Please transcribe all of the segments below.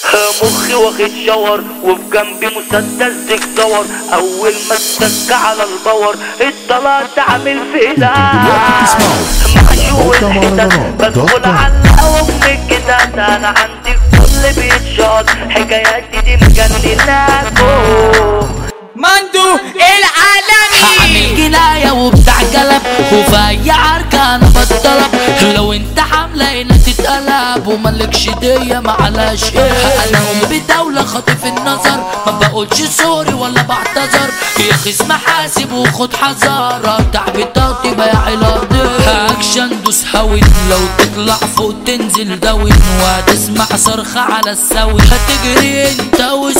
مخي واخد شاور وفي جنبي مسدس ديكتور اول ما اتك على الباور اتطلعت عامل دلوقتي فيلا بتسمعوا محشو على موقع الحتت مهرجانات دوت بدخل كوم. على الهوا من الجداد انا عندي كل بيتشاط حكاياتي دي مجنناكو مندو العالمي هعمل جناية وبتاع جلب وفي أي عركة أنا بتطلب لو أنت حاملة هنا تتقلب وملكش دية معلاش إيه أنا أم بدولة خاطف النظر ما بقولش سوري ولا بعتذر يا خصم حاسب وخد حذر قطع بطاقتي بيع الأرض أكشن دوس هاوين لو تطلع فوق تنزل داون وهتسمع صرخة على السوي هتجري أنت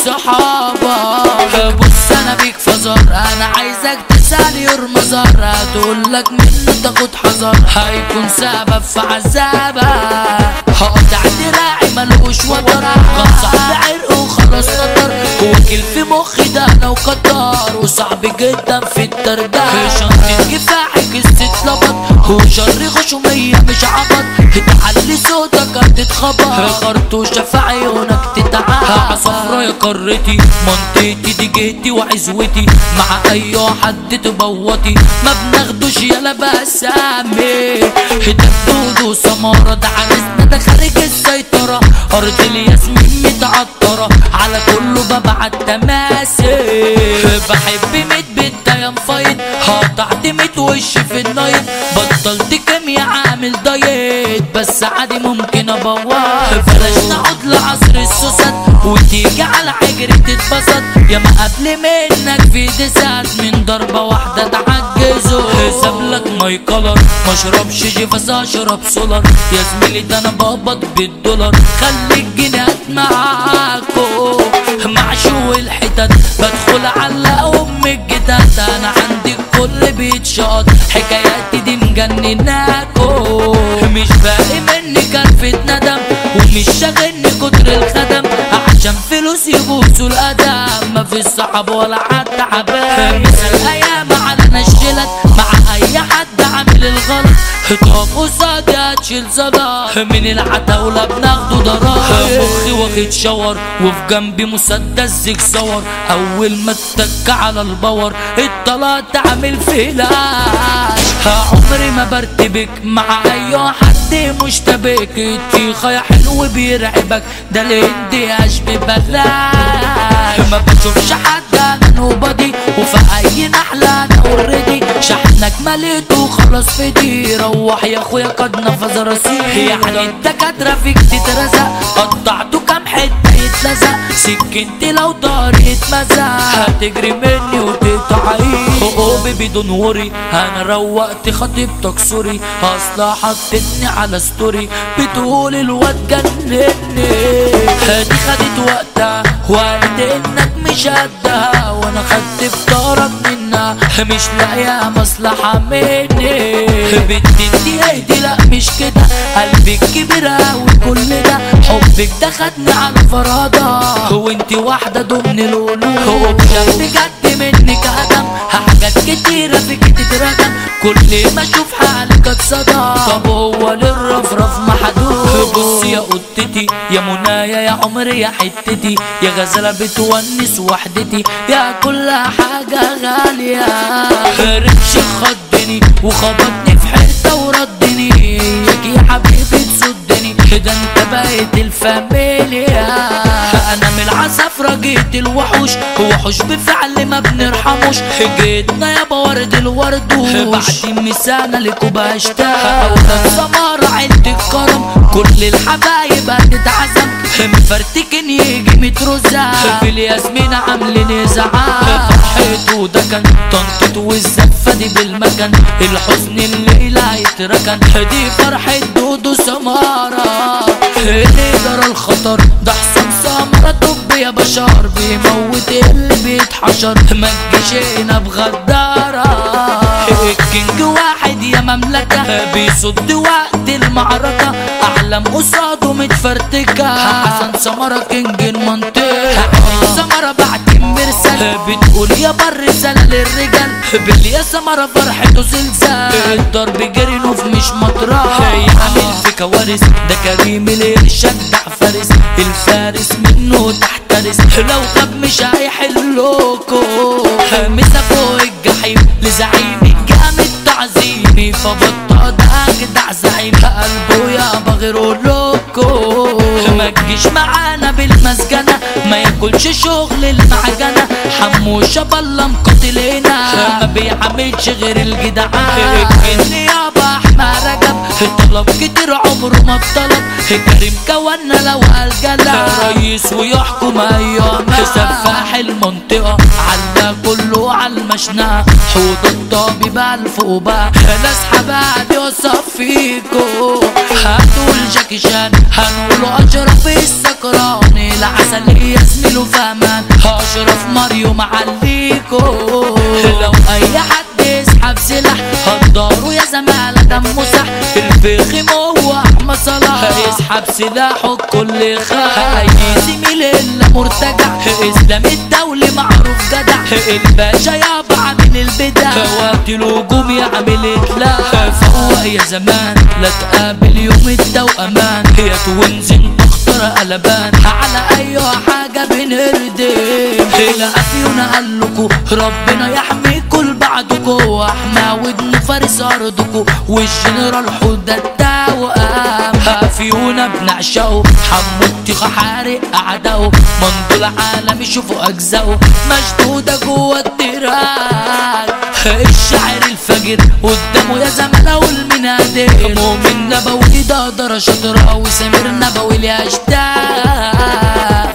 وصحابك بص أنا بيك فزر أنا عايزك تسأل يرمى زر هتقولك منه تاخد حذر هيكون سبب في عذابك هقطع دراعي ملقوش وتر غصب بعرق وخلاص نطر وكل في مخي ده انا وقطار وصعب جدا في الترداد شنطة كفاحي قصة لبط وشر غشومية مش عبط تعلي صوتك هتتخبط خرطوشة في عيونك تتعب صفرا يا قارتي منطقتي دي جيتي وعزوتي مع اي حد تبوطي ما بناخدوش يلا بسامي ده دودو سمارة ده عرسنا ده خارج السيطرة أرض الياسمين متعطرة على كله ببعت تماسك بحب ميت بالدايم فايت قطعت ميت وش في النايت بطلت كيميا عامل دايت بس عادي ممكن ابوظ بلاش نقعد لعصر السوسات وتيجي على حجري تتبسط يا ما قبل منك في دسات من ضربة واحدة تعجزه سابلك ماي كولر ما اشربش جيفاس اشرب سولر يا زميلي ده انا بقبض بالدولار خلي الجنيهات معاكو معشو الحتت بدخل على ام الجداد انا عندي الكل بيتشاط حكاياتي دي مجنناكو مش باقي مني كلفة ندم ومش شاغلني كتر الخدم عشان فلوس يبوسوا الادم ما في صحاب ولا حد حباب مثل ايام على نشلت مع اي حد عامل الغلط تقف قصادي هتشيل صدى من العتاولة بناخده ضرايب مخي واخد شاور وفي جنبي مسدس زيك صور اول ما اتك على الباور اتطلعت عامل فلاش عمري ما برتبك مع اي حد مشتبك التيخة يا حلو بيرعبك ده الهندي اشبه بلاش ما بشوفش حد انا نوبادي وفي اي نحلة انا اوريدي شحنك مليته خلاص في دي روح يا اخويا قد نفذ رصيد يعني الدكاترة فيك تترزق قطعته كام حتة يتلزق سكنتي لو طارت مزق هتجري مني وتتعيش او بيبي دون وري انا روقت خطيبتك سوري اصلا حطتني على ستوري بتقول الواد جنني دي خدت وقتها وقت انك مش قدها وانا خدت بطارك منها مش لاقيه مصلحه مني بنتي انتي اهدي لا مش كده قلبك كبير اوي كل ده حبك ده خدني على الفرادة وانتي واحدة ضمن القلوب بجد منك ادم حاجات كتيرة فيك تترجم كل ما اشوف حالك اتصدى طب هو للرفرف محدود بص يا قطتي يا منايا يا عمري يا حتتي يا غزالة بتونس وحدتي يا كل حاجة غالية رمش خدني وخبطني في حتة وردني ياك يا حبيبي تصدني ده انت بقيت الفاميليا انا من العصافرة جيت الوحوش وحوش بفعل ما بنرحموش جيتنا يابا ورد الوردوش بعد مسانة لكوا بشتاق اولاد سمارة عيلة الكرم كل الحبايب هتتعزم مفرتكن يجي مترزة في الياسمين عاملين ازعاج فرحته ده كان طنطت والزفة دي بالمكان الحزن الليلة هيتركن دي فرحة دودو سمارة اللي جرى الخطر ده حسام سمرة طب يا بشر بيموت اللي بيتحشر ما تجيش هنا بغدارة الكينج واحد يا مملكة بيصد وقت المعركة أحلام قصاده متفرتكة حسن سمرة كينج المنطقة سمرة بعد مرسل بتقول يا بر رسالة للرجال باللي يا سمرة فرحته زلزال الضرب جري نوف مش مطرح عامل في كوارث ده كريم الارشاد ده فارس الفارس منه تحترس لو غاب مش هيحلوكوا مسا فوق الجحيم لزعيم الجامد تعظيمي فبطة ده اجدع زعيم قلبه يابا غيره لوكو ما تجيش معانا بالمسجنة ما ياكلش شغل المعجنة حموشة بالله مقتلنا ما بيعملش غير الجدعان الجن يابا احمد رجب طلب كتير عمره ما اتطلب كريم كوانا لو قال جلا رئيس ويحكم ايام سفاح المنطقة على كله على المشنقة حوض الطبيب الف وبقى ناس حباد يوصف فيكو هتقول جاكي شان هنقوله اشرف السكران العسل يا زميله فهمان اشرف ماريو معليكو لو اي حد يسحب سلاح هتداروا يا زمالة دمه سح الفخم هو احمد صلاح يسحب سلاحه الكل خاف اي زميل الا مرتجع اسلام الدولي معروف جدع الباشا يابا عامل البدع وقت الهجوم يعمل اتلاف فهو يا زمان لا تقابل يوم الدو امان هي توينزن تختار قلبان على اي حاجه بنردم الى افيونا قالكوا ربنا يحميكوا لبعضكوا واحنا ودن فارس ارضكوا والجنرال حوده التوأم افيونا بنعشقه حمو التيخة حارق اعدائه منذ العالم يشوفوا اجزائه مشدوده جوه التراك الشاعر الفجر قدامه يا زملاء والمناديل مؤمن نبوي ده درجة شاطرة وسمير نبوي الاشتاق